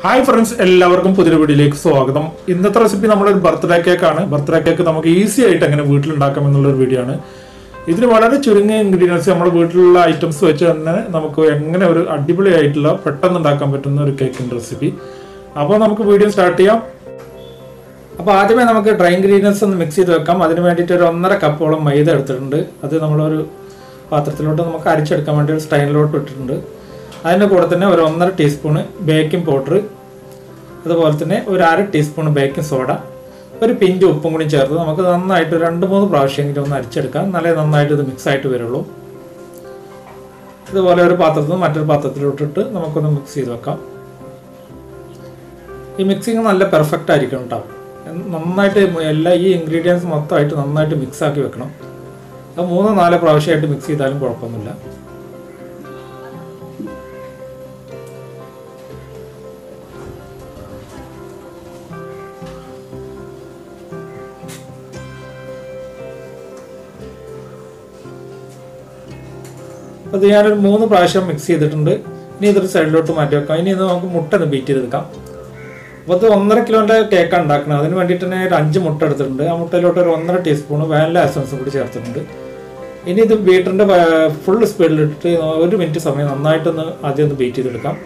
hi friends എല്ലാവർക്കും പുതിയൊരു വീഡിയോയിലേക്ക് സ്വാഗതം ഇന്നത്തെ റെസിപ്പി നമ്മളൊരു ബർത്ത്ഡേ കേക്കാണ് ബർത്ത്ഡേ കേക്ക് നമുക്ക് ഈസി ആയിട്ട് എങ്ങനെ വീട്ടിലുണ്ടാക്കാം എന്നുള്ളൊരു വീഡിയോ ആണ് ഇതിന് വളരെ ചുരുങ്ങിയ ഇൻഗ്രീഡിയൻസ് നമ്മുടെ വീട്ടിലുള്ള ഐറ്റംസ് വെച്ച് തന്നെ നമുക്ക് എങ്ങനെ ഒരു അടിപൊളി ആയിട്ടുള്ള പെട്ടെന്ന് ഉണ്ടാക്കാൻ പറ്റുന്ന ഒരു കേക്കിൻ്റെ റെസിപ്പി അപ്പോൾ നമുക്ക് വീഡിയോ സ്റ്റാർട്ട് ചെയ്യാം അപ്പോൾ ആദ്യമേ നമുക്ക് ഡ്രൈ ഇൻഗ്രീഡിയൻസ് ഒന്ന് മിക്സ് ചെയ്ത് വെക്കാം അതിന് വേണ്ടിയിട്ട് ഒരു ഒന്നര കപ്പോളം മൈദ എടുത്തിട്ടുണ്ട് അത് നമ്മളൊരു പാത്രത്തിലോട്ട് നമുക്ക് അരിച്ചെടുക്കാൻ വേണ്ടി ഒരു സ്റ്റൈനിലോട്ട് ഇട്ടിട്ടുണ്ട് അതിൻ്റെ കൂടെ തന്നെ ഒരു ഒന്നര ടീസ്പൂണ് ബേക്കിംഗ് പൗഡർ അതുപോലെ തന്നെ ഒരു അര ടീസ്പൂൺ ബേക്കിംഗ് സോഡ ഒരു പിഞ്ച് ഉപ്പും കൂടി ചേർത്ത് നമുക്ക് നന്നായിട്ട് രണ്ട് മൂന്ന് പ്രാവശ്യമെങ്കിലും ഒന്ന് അരിച്ചെടുക്കാം നല്ല നന്നായിട്ട് ഇത് മിക്സ് ആയിട്ട് വരുള്ളൂ ഇതുപോലെ ഒരു പാത്രത്തിൽ നിന്ന് മറ്റൊരു പാത്രത്തിലോട്ടിട്ട് നമുക്കൊന്ന് മിക്സ് ചെയ്ത് വെക്കാം ഈ മിക്സിങ് നല്ല പെർഫെക്റ്റ് ആയിരിക്കണം കേട്ടോ നന്നായിട്ട് എല്ലാ ഈ ഇൻഗ്രീഡിയൻസ് മൊത്തമായിട്ട് നന്നായിട്ട് മിക്സ് ആക്കി വെക്കണം അത് മൂന്നോ നാലോ പ്രാവശ്യമായിട്ട് മിക്സ് ചെയ്താലും കുഴപ്പമൊന്നുമില്ല അപ്പോൾ ഇത് ഞാനൊരു മൂന്ന് പ്രാവശ്യം മിക്സ് ചെയ്തിട്ടുണ്ട് ഇനി ഇതൊരു സൈഡിലോട്ട് മാറ്റി വെക്കാം ഇനി ഇത് നമുക്ക് മുട്ട ഒന്ന് ബീറ്റ് ചെയ്തെടുക്കാം അപ്പോൾ ഇത് ഒന്നര കിലോൻ്റെ കേക്കാണ് ഉണ്ടാക്കുന്നത് അതിന് വേണ്ടിയിട്ട് തന്നെ ഒരു അഞ്ച് മുട്ട എടുത്തിട്ടുണ്ട് ആ മുട്ടയിലോട്ട് ഒരു ഒന്നര ടീസ്പൂൺ വാനില എസൻസ് കൂടി ചേർത്തിട്ടുണ്ട് ഇനി ഇത് ബീറ്ററിൻ്റെ ഫുൾ സ്പീഡിലിട്ടിട്ട് ഒരു മിനിറ്റ് സമയം നന്നായിട്ടൊന്ന് ആദ്യം ഒന്ന് ബീറ്റ് ചെയ്തെടുക്കാം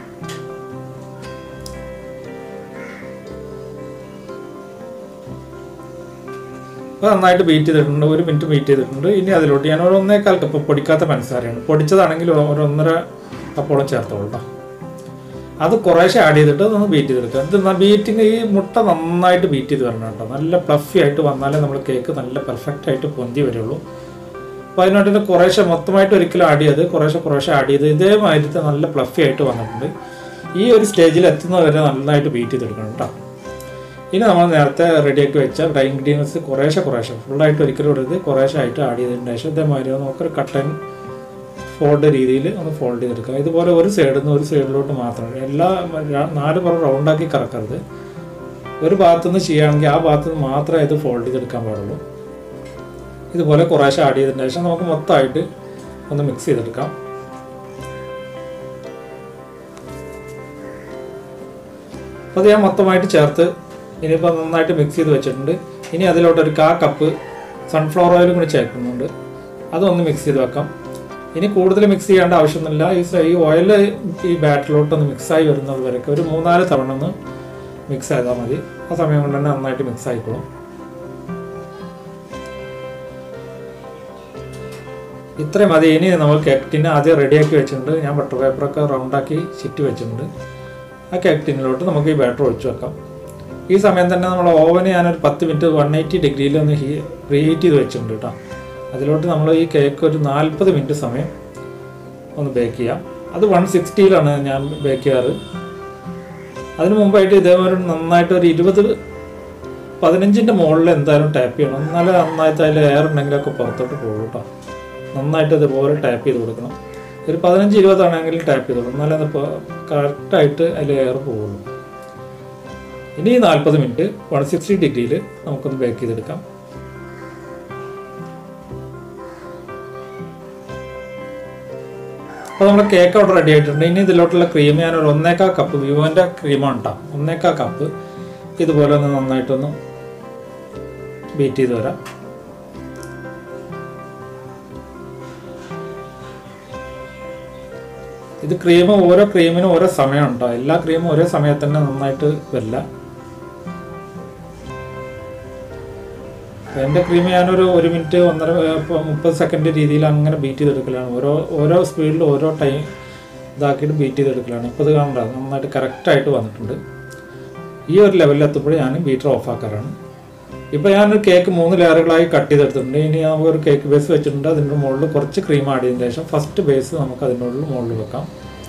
അപ്പോൾ നന്നായിട്ട് ബീറ്റ് ചെയ്തിട്ടുണ്ട് ഒരു മിനിറ്റ് ബീറ്റ് ചെയ്തിട്ടുണ്ട് ഇനി അതിലോട്ട് ഞാൻ ഒരു ഒന്നേക്കാൽ കപ്പ് പൊടിക്കാത്ത പഞ്ചസാരയാണ് പൊടിച്ചതാണെങ്കിൽ ഒരു ഒന്നര കപ്പോളം ചേർത്തോളൂ കേട്ടോ അത് കുറേശ്ശെ ആഡ് ചെയ്തിട്ട് ഒന്ന് ബീറ്റ് ചെയ്തെടുക്കുക ഇത് ബീറ്റിങ് ഈ മുട്ട നന്നായിട്ട് ബീറ്റ് ചെയ്ത് വരണം കേട്ടോ നല്ല പ്ലഫി ആയിട്ട് വന്നാലേ നമ്മൾ കേക്ക് നല്ല പെർഫെക്റ്റ് ആയിട്ട് പൊന്തി വരുള്ളൂ അപ്പോൾ അതിനായിട്ട് കുറേശ്ശെ മൊത്തമായിട്ട് ഒരിക്കലും ആഡ് ചെയ്ത് കുറേശ്ശെ കുറേശ്ശെ ആഡ് ചെയ്ത് ഇതേമാതിരത്തെ നല്ല പ്ലഫി ആയിട്ട് വന്നിട്ടുണ്ട് ഈ ഒരു സ്റ്റേജിൽ എത്തുന്നവരെ നന്നായിട്ട് ബീറ്റ് ചെയ്തെടുക്കണം കേട്ടോ ഇനി നമ്മൾ നേരത്തെ റെഡിയാക്കി വെച്ച ഡ്രൈ ഇൻഗ്രീഡിയൻസ് കുറേശ്ശെ കുറേശ്ശെ ഫുള്ളായിട്ട് ഒരിക്കലും ഇടരുത് കുറേശ്ശെ ആയിട്ട് ആഡ് ചെയ്തതിന് ശേഷം ഇതേമാതിരി നമുക്കൊരു കട്ടൻ ഫോൾഡ് രീതിയിൽ ഒന്ന് ഫോൾഡ് ചെയ്തെടുക്കുക ഇതുപോലെ ഒരു സൈഡിൽ നിന്ന് ഒരു സൈഡിലോട്ട് മാത്രം എല്ലാ നാല് പുറം റൗണ്ടാക്കി കറക്കരുത് ഒരു ഭാഗത്തുനിന്ന് ചെയ്യുകയാണെങ്കിൽ ആ ഭാഗത്ത് നിന്ന് മാത്രമേ ഇത് ഫോൾഡ് ചെയ്തെടുക്കാൻ പാടുള്ളൂ ഇതുപോലെ കുറേശ്ശെ ആഡ് ചെയ്തതിന് ശേഷം നമുക്ക് മൊത്തമായിട്ട് ഒന്ന് മിക്സ് ചെയ്തെടുക്കാം അപ്പോൾ അത് ഞാൻ മൊത്തമായിട്ട് ചേർത്ത് ഇനിയിപ്പോൾ നന്നായിട്ട് മിക്സ് ചെയ്ത് വെച്ചിട്ടുണ്ട് ഇനി അതിലോട്ട് ഒരു കാ കപ്പ് സൺഫ്ലവർ ഓയിലും കൂടി ചേർക്കുന്നുണ്ട് അതൊന്ന് മിക്സ് ചെയ്ത് വെക്കാം ഇനി കൂടുതൽ മിക്സ് ചെയ്യേണ്ട ആവശ്യമൊന്നുമില്ല ഈ ഈ ഓയിൽ ഈ ബാറ്ററിലോട്ടൊന്ന് മിക്സായി വരുന്നത് വരെയൊക്കെ ഒരു മൂന്നാല് തവണ ഒന്ന് മിക്സ് ചെയ്താൽ മതി ആ സമയം കൊണ്ട് തന്നെ നന്നായിട്ട് മിക്സ് ആയിക്കോളും ഇത്രയും മതി ഇനി നമ്മൾ കേക്ക് ടിന് ആദ്യം റെഡിയാക്കി വെച്ചിട്ടുണ്ട് ഞാൻ ബട്ടർ പേപ്പറൊക്കെ റൗണ്ടാക്കി ചുറ്റി വെച്ചിട്ടുണ്ട് ആ കേക്ക് ടിന്നിലോട്ട് നമുക്ക് ഈ ബാറ്റർ ഒഴിച്ചു വെക്കാം ഈ സമയം തന്നെ നമ്മൾ ഓവന് ഞാനൊരു പത്ത് മിനിറ്റ് വൺ എയ്റ്റി ഡിഗ്രിയിൽ ഒന്ന് ഹീ പ്രീഹീറ്റ് ചെയ്ത് വെച്ചിട്ടുണ്ട് കേട്ടോ അതിലോട്ട് നമ്മൾ ഈ കേക്ക് ഒരു നാൽപ്പത് മിനിറ്റ് സമയം ഒന്ന് ബേക്ക് ചെയ്യാം അത് വൺ സിക്സ്റ്റിയിലാണ് ഞാൻ ബേക്ക് ചെയ്യാറ് അതിന് മുമ്പായിട്ട് ഇതേപോലെ നന്നായിട്ട് ഒരു ഇരുപത് പതിനഞ്ചിൻ്റെ മുകളിൽ എന്തായാലും ടാപ്പ് ചെയ്യണം എന്നാലേ നന്നായിട്ട് അതിൽ എയർ ഉണ്ടെങ്കിലൊക്കെ പുറത്തോട്ട് പോകും കേട്ടോ നന്നായിട്ട് ഇതുപോലെ ടാപ്പ് ചെയ്ത് കൊടുക്കണം ഒരു പതിനഞ്ച് ഇരുപതാണെങ്കിൽ ടാപ്പ് ചെയ്ത് കൊടുക്കണം എന്നാലേ അത് കറക്റ്റായിട്ട് അതിൽ എയർ പോകുള്ളൂ ഇനി നാൽപ്പത് മിനിറ്റ് വൺ സിക്സ്റ്റി ഡിഗ്രിയിൽ നമുക്കൊന്ന് ബേക്ക് ചെയ്തെടുക്കാം അപ്പോൾ നമ്മുടെ കേക്ക് അവിടെ റെഡി ആയിട്ടുണ്ട് ഇനി ഇതിലോട്ടുള്ള ക്രീം ഞാൻ ഒരു ഒന്നേക്കാ കപ്പ് വിവോൻ്റെ ക്രീമാണ് കേട്ടോ ഒന്നേക്കാ കപ്പ് ഇതുപോലെ ഒന്ന് നന്നായിട്ടൊന്ന് ബീറ്റ് ചെയ്ത് വരാം ഇത് ക്രീം ഓരോ ക്രീമിനും ഓരോ സമയം ഉണ്ടോ എല്ലാ ക്രീമും ഒരേ സമയത്ത് തന്നെ നന്നായിട്ട് വരില്ല എൻ്റെ ക്രീം ഞാനൊരു ഒരു മിനിറ്റ് ഒന്നര മുപ്പത് സെക്കൻഡ് രീതിയിൽ അങ്ങനെ ബീറ്റ് ചെയ്തെടുക്കലാണ് ഓരോ ഓരോ സ്പീഡിൽ ഓരോ ടൈം ഇതാക്കിയിട്ട് ബീറ്റ് ചെയ്തെടുക്കലാണ് ഇപ്പോൾ ഇത് കാണണ്ട നന്നായിട്ട് കറക്റ്റായിട്ട് വന്നിട്ടുണ്ട് ഈ ഒരു ലെവലിൽ എത്തുമ്പോൾ ഞാൻ ബീറ്റർ ഓഫ് ആക്കാറാണ് ഇപ്പോൾ ഞാനൊരു കേക്ക് മൂന്ന് ലെയറുകളായി കട്ട് ചെയ്തെടുത്തിട്ടുണ്ട് ഇനി നമുക്ക് ഒരു കേക്ക് ബേസ് വെച്ചിട്ടുണ്ട് അതിൻ്റെ മുകളിൽ കുറച്ച് ക്രീം ആഡ് ചെയ്തതിന് ശേഷം ഫസ്റ്റ് ബേസ് നമുക്ക് അതിനുള്ളിൽ മുകളിൽ വെക്കാം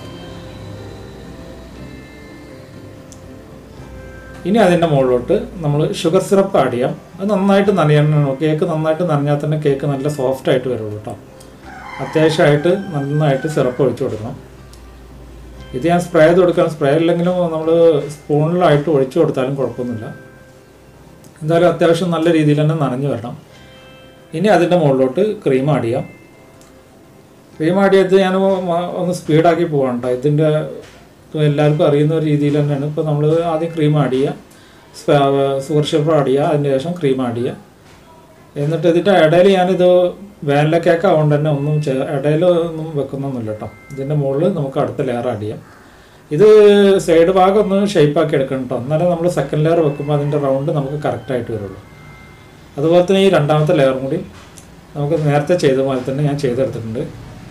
ഇനി അതിൻ്റെ മുകളിലോട്ട് നമ്മൾ ഷുഗർ സിറപ്പ് ആഡ് ചെയ്യാം അത് നന്നായിട്ട് നനയണം കേക്ക് നന്നായിട്ട് നനഞ്ഞാൽ തന്നെ കേക്ക് നല്ല സോഫ്റ്റ് ആയിട്ട് വരുള്ളൂ കേട്ടോ അത്യാവശ്യമായിട്ട് നന്നായിട്ട് സിറപ്പ് ഒഴിച്ചു കൊടുക്കണം ഇത് ഞാൻ സ്പ്രേ ചെയ്ത് കൊടുക്കണം സ്പ്രേ ഇല്ലെങ്കിലും നമ്മൾ സ്പൂണിലായിട്ട് ഒഴിച്ചു കൊടുത്താലും കുഴപ്പമൊന്നുമില്ല എന്തായാലും അത്യാവശ്യം നല്ല രീതിയിൽ തന്നെ നനഞ്ഞു വരണം ഇനി അതിൻ്റെ മുകളിലോട്ട് ക്രീം ആഡ് ചെയ്യാം ക്രീം ആഡ് ചെയ്ത് ഞാൻ ഒന്ന് സ്പീഡാക്കി പോകണ്ട ഇതിൻ്റെ ഇപ്പോൾ എല്ലാവർക്കും അറിയുന്ന ഒരു രീതിയിൽ തന്നെയാണ് ഇപ്പോൾ നമ്മൾ ആദ്യം ക്രീം ആഡ് ചെയ്യുക സുഗർ ഷുഗർ ആഡ് ചെയ്യുക അതിന് ശേഷം ക്രീം ആഡ് ചെയ്യുക എന്നിട്ട് ഇതിൻ്റെ ഇടയിൽ ഞാനിത് വാനില കേക്ക് ആവുകൊണ്ട് തന്നെ ഒന്നും ചെ- ഇടയിൽ ഒന്നും വെക്കുന്നൊന്നുമില്ല കേട്ടോ ഇതിൻ്റെ മുകളിൽ നമുക്ക് അടുത്ത ലെയർ ആഡ് ചെയ്യാം ഇത് സൈഡ് ഭാഗം ഒന്ന് shape ആക്കി എടുക്കണം കേട്ടോ എന്നാലേ നമ്മൾ സെക്കൻഡ് ലെയർ വെക്കുമ്പോൾ അതിൻ്റെ റൗണ്ട് നമുക്ക് കറക്റ്റായിട്ട് വരുള്ളൂ അതുപോലെ തന്നെ ഈ രണ്ടാമത്തെ ലെയറും കൂടി നമുക്ക് നേരത്തെ ചെയ്ത പോലെ തന്നെ ഞാൻ ചെയ്തെടുത്തിട്ടുണ്ട്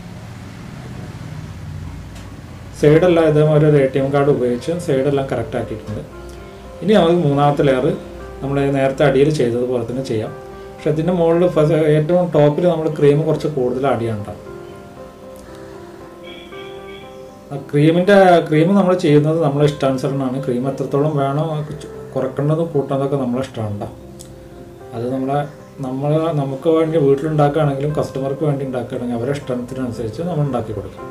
സൈഡെല്ലാം ഇതേപോലെ ഒരു എ ടി എം കാർഡ് ഉപയോഗിച്ച് സൈഡെല്ലാം കറക്റ്റ് ആക്കിയിട്ടുണ്ട് ഇനി നമുക്ക് മൂന്നാമത്തെ ലെയർ നമ്മൾ നേരത്തെ അടിയിൽ ചെയ്തതുപോലെ തന്നെ ചെയ്യാം പക്ഷെ ഇതിൻ്റെ മുകളിൽ ഫസ്റ്റ് ഏറ്റവും ടോപ്പിൽ നമ്മൾ ക്രീം കുറച്ച് കൂടുതൽ ആഡ് ചെയ്യണ്ടാവും ആ ക്രീമിൻ്റെ ക്രീം നമ്മൾ ചെയ്യുന്നത് നമ്മളെ ഇഷ്ടാനുസരണമാണ് ക്രീം എത്രത്തോളം വേണോ കുറക്കേണ്ടതും കൂട്ടുന്നതൊക്കെ നമ്മളെ ഇഷ്ടമാണ് അത് നമ്മളെ നമ്മൾ നമുക്ക് വേണ്ടി വീട്ടിലുണ്ടാക്കുകയാണെങ്കിലും കസ്റ്റമർക്ക് വേണ്ടി ഉണ്ടാക്കുകയാണെങ്കിൽ അവരുടെ ഇഷ്ടത്തിനനുസരിച്ച് നമ്മൾ ഉണ്ടാക്കി കൊടുക്കും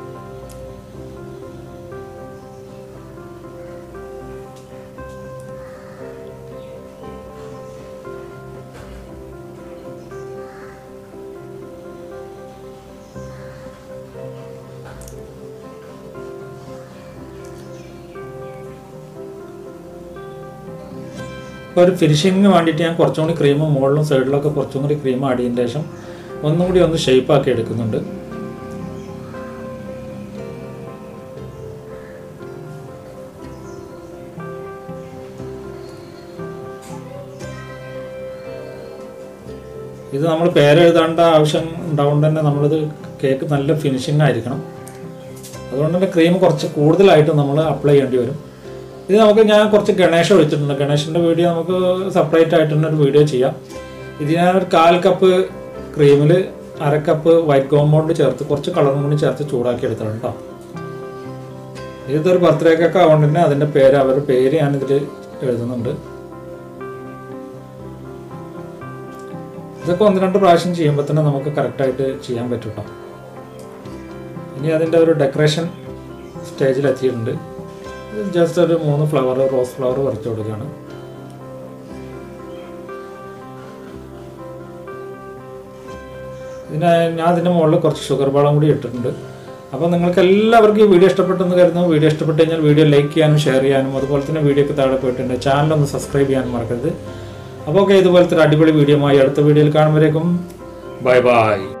ഇപ്പോൾ ഒരു ഫിനിഷിങ്ങിന് വേണ്ടിയിട്ട് ഞാൻ കുറച്ചും കൂടി ക്രീം മുകളിലും സൈഡിലൊക്കെ കുറച്ചും കൂടി ക്രീം ആഡ് ചെയ്തതിന് ശേഷം ഒന്നും കൂടി ഒന്ന് shape ആക്കി എടുക്കുന്നുണ്ട് ഇത് നമ്മൾ പേരെഴുതേണ്ട ആവശ്യം ഉണ്ടാവുകൊണ്ട് തന്നെ നമ്മളിത് കേക്ക് നല്ല ഫിനിഷിംഗ് ആയിരിക്കണം അതുകൊണ്ട് തന്നെ ക്രീം കുറച്ച് കൂടുതലായിട്ട് നമ്മൾ അപ്ലൈ ചെയ്യേണ്ടി വരും ഇത് നമുക്ക് ഞാൻ കുറച്ച് ഗണേഷ് ഒഴിച്ചിട്ടുണ്ട് ഗണേഷിൻ്റെ വീഡിയോ നമുക്ക് സെപ്പറേറ്റ് ആയിട്ട് തന്നെ ഒരു വീഡിയോ ചെയ്യാം ഇത് ഞാൻ ഒരു കാൽ കപ്പ് ക്രീമിൽ അര കപ്പ് വൈറ്റ് കോമ്പൗണ്ട് ചേർത്ത് കുറച്ച് കളറും കൂടി ചേർത്ത് ചൂടാക്കി എടുത്തതാണ് കേട്ടോ ഇതൊരു ബർത്ത്ഡേ കേക്ക് ആവുകൊണ്ട് തന്നെ അതിൻ്റെ പേര് അവരുടെ പേര് ഞാനിതിൽ എഴുതുന്നുണ്ട് ഇതൊക്കെ ഒന്ന് രണ്ട് പ്രാവശ്യം ചെയ്യുമ്പോൾ തന്നെ നമുക്ക് കറക്റ്റായിട്ട് ചെയ്യാൻ പറ്റും കേട്ടോ ഇനി അതിൻ്റെ ഒരു ഡെക്കറേഷൻ സ്റ്റേജിൽ എത്തിയിട്ടുണ്ട് ജസ്റ്റ് ഒരു മൂന്ന് ഫ്ലവർ റോസ് ഫ്ലവർ വരച്ചു കൊടുക്കുകയാണ് ഇതിന് ഞാൻ അതിൻ്റെ മുകളിൽ കുറച്ച് ഷുഗർ ബാളം കൂടി ഇട്ടിട്ടുണ്ട് അപ്പോൾ നിങ്ങൾക്ക് എല്ലാവർക്കും ഈ വീഡിയോ ഇഷ്ടപ്പെട്ടെന്ന് കരുതുന്നു വീഡിയോ ഇഷ്ടപ്പെട്ട് കഴിഞ്ഞാൽ വീഡിയോ ലൈക്ക് ചെയ്യാനും ഷെയർ ചെയ്യാനും അതുപോലെ തന്നെ വീഡിയോക്ക് താഴെ പോയിട്ടുണ്ട് ചാനൽ ഒന്ന് സബ്സ്ക്രൈബ് ചെയ്യാനും മറക്കരുത് അപ്പോൾ ഓക്കെ ഇതുപോലത്തെ ഒരു അടിപൊളി വീഡിയോ ആയി അടുത്ത വീഡിയോയിൽ കാണുമ്പോഴേക്കും ബൈ ബൈ